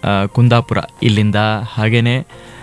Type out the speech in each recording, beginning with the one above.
ಆ, ಕುಂದಾಪುರ ಇಲ್ಲಿಂದ ಹಾಗೆಯೇ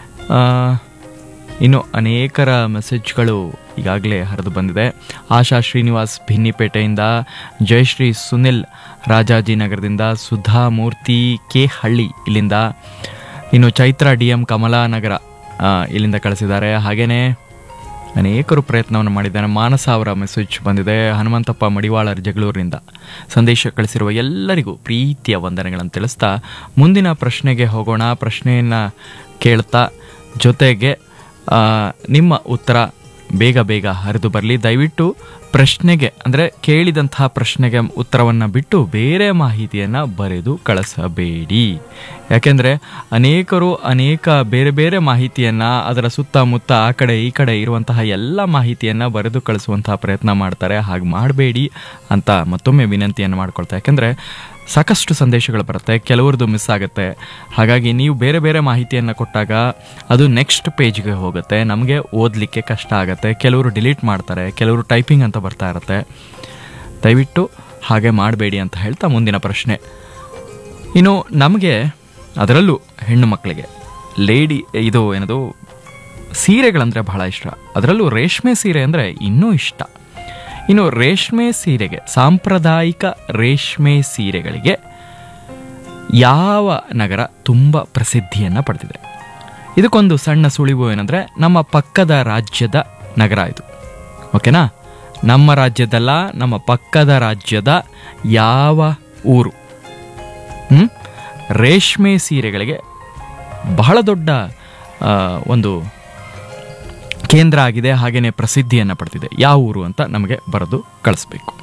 ಇನ್ನು ಅನೇಕರ ಮೆಸೇಜ್ಗಳು ಈಗಾಗಲೇ ಹರಿದು ಬಂದಿದೆ ಆಶಾ ಶ್ರೀನಿವಾಸ್ ಭಿನ್ನಿಪೇಟೆಯಿಂದ ಜಯಶ್ರೀ ಸುನಿಲ್ ರಾಜಾಜಿನಗರದಿಂದ ಸುಧಾ ಮೂರ್ತಿ ಕೆ ಹಳ್ಳಿ ಇಲ್ಲಿಂದ ಇನ್ನು ಚೈತ್ರ ಡಿ ಎಂ ಕಮಲಾನಗರ ಆ, ಇಲ್ಲಿಂದ ಕಳಿಸಿದ್ದಾರೆ ಹಾಗೆಯೇ ಅನೇಕರು ಪ್ರಯತ್ನವನ್ನು ಮಾಡಿದ್ದಾರೆ ಮಾನಸ ಅವರ ಮೆಸೇಜ್ ಬಂದಿದೆ ಹನುಮಂತಪ್ಪ ಮಡಿವಾಳರ್ ಜಗಳೂರಿನಿಂದ ಸಂದೇಶ ಕಳಿಸಿರುವ ಎಲ್ಲರಿಗೂ ಪ್ರೀತಿಯ ವಂದನೆಗಳನ್ನು ತಿಳಿಸ್ತಾ ಮುಂದಿನ ಪ್ರಶ್ನೆಗೆ ಹೋಗೋಣ ಪ್ರಶ್ನೆಯನ್ನು ಕೇಳ್ತಾ ಜೊತೆಗೆ ಆ, ನಿಮ್ಮ ಉತ್ತರ ಬೇಗ ಬೇಗ ಹರಿದು ಬರಲಿ ದಯವಿಟ್ಟು ಪ್ರಶ್ನೆಗೆ ಅಂದರೆ ಕೇಳಿದಂತಹ ಪ್ರಶ್ನೆಗೆ ಉತ್ತರವನ್ನು ಬಿಟ್ಟು ಬೇರೆ ಮಾಹಿತಿಯನ್ನು ಬರೆದು ಕಳಿಸಬೇಡಿ ಯಾಕೆಂದರೆ ಅನೇಕರು ಅನೇಕ ಬೇರೆ ಬೇರೆ ಮಾಹಿತಿಯನ್ನು ಅದರ ಸುತ್ತಮುತ್ತ ಆ ಕಡೆ ಈ ಕಡೆ ಇರುವಂತಹ ಎಲ್ಲ ಮಾಹಿತಿಯನ್ನು ಬರೆದು ಕಳಿಸುವಂತಹ ಪ್ರಯತ್ನ ಮಾಡ್ತಾರೆ ಹಾಗೆ ಮಾಡಬೇಡಿ ಅಂತ ಮತ್ತೊಮ್ಮೆ ವಿನಂತಿಯನ್ನು ಮಾಡ್ಕೊಳ್ತಾ ಯಾಕೆಂದರೆ ಸಾಕಷ್ಟು ಸಂದೇಶಗಳು ಬರುತ್ತೆ ಕೆಲವ್ರದ್ದು ಮಿಸ್ ಆಗುತ್ತೆ ಹಾಗಾಗಿ ನೀವು ಬೇರೆ ಬೇರೆ ಮಾಹಿತಿಯನ್ನು ಕೊಟ್ಟಾಗ ಅದು ನೆಕ್ಸ್ಟ್ ಪೇಜ್ಗೆ ಹೋಗುತ್ತೆ ನಮಗೆ ಓದಲಿಕ್ಕೆ ಕಷ್ಟ ಆಗುತ್ತೆ ಕೆಲವರು ಡಿಲೀಟ್ ಮಾಡ್ತಾರೆ ಕೆಲವರು ಟೈಪಿಂಗ್ ಅಂತ ಬರ್ತಾ ಇರುತ್ತೆ ದಯವಿಟ್ಟು ಹಾಗೆ ಮಾಡಬೇಡಿ ಅಂತ ಹೇಳ್ತಾ ಮುಂದಿನ ಪ್ರಶ್ನೆ ಇನ್ನು ನಮಗೆ ಅದರಲ್ಲೂ ಹೆಣ್ಣು ಮಕ್ಕಳಿಗೆ ಲೇಡಿ ಇದು ಏನದು ಸೀರೆಗಳಂದರೆ ಬಹಳ ಇಷ್ಟ ಅದರಲ್ಲೂ ರೇಷ್ಮೆ ಸೀರೆ ಅಂದರೆ ಇನ್ನೂ ಇಷ್ಟ ಇನ್ನು ರೇಷ್ಮೆ ಸೀರೆಗೆ ಸಾಂಪ್ರದಾಯಿಕ ರೇಷ್ಮೆ ಸೀರೆಗಳಿಗೆ ಯಾವ ನಗರ ತುಂಬ ಪ್ರಸಿದ್ಧಿಯನ್ನು ಪಡೆದಿದೆ ಇದಕ್ಕೊಂದು ಸಣ್ಣ ಸುಳಿವು ಏನಂದರೆ ನಮ್ಮ ಪಕ್ಕದ ರಾಜ್ಯದ ನಗರ ಇದು ಓಕೆನಾ ನಮ್ಮ ರಾಜ್ಯದಲ್ಲ ನಮ್ಮ ಪಕ್ಕದ ರಾಜ್ಯದ ಯಾವ ಊರು ಹ್ಮ್? ರೇಷ್ಮೆ ಸೀರೆಗಳಿಗೆ ಬಹಳ ದೊಡ್ಡ ಆ, ಒಂದು ಕೇಂದ್ರ ಆಗಿದೆ ಹಾಗೆಯೇ ಪ್ರಸಿದ್ಧಿಯನ್ನು ಪಡೆದಿದೆ ಯಾವ ಊರು ಅಂತ ನಮಗೆ ಬರೆದು ಕಳಿಸ್ಬೇಕು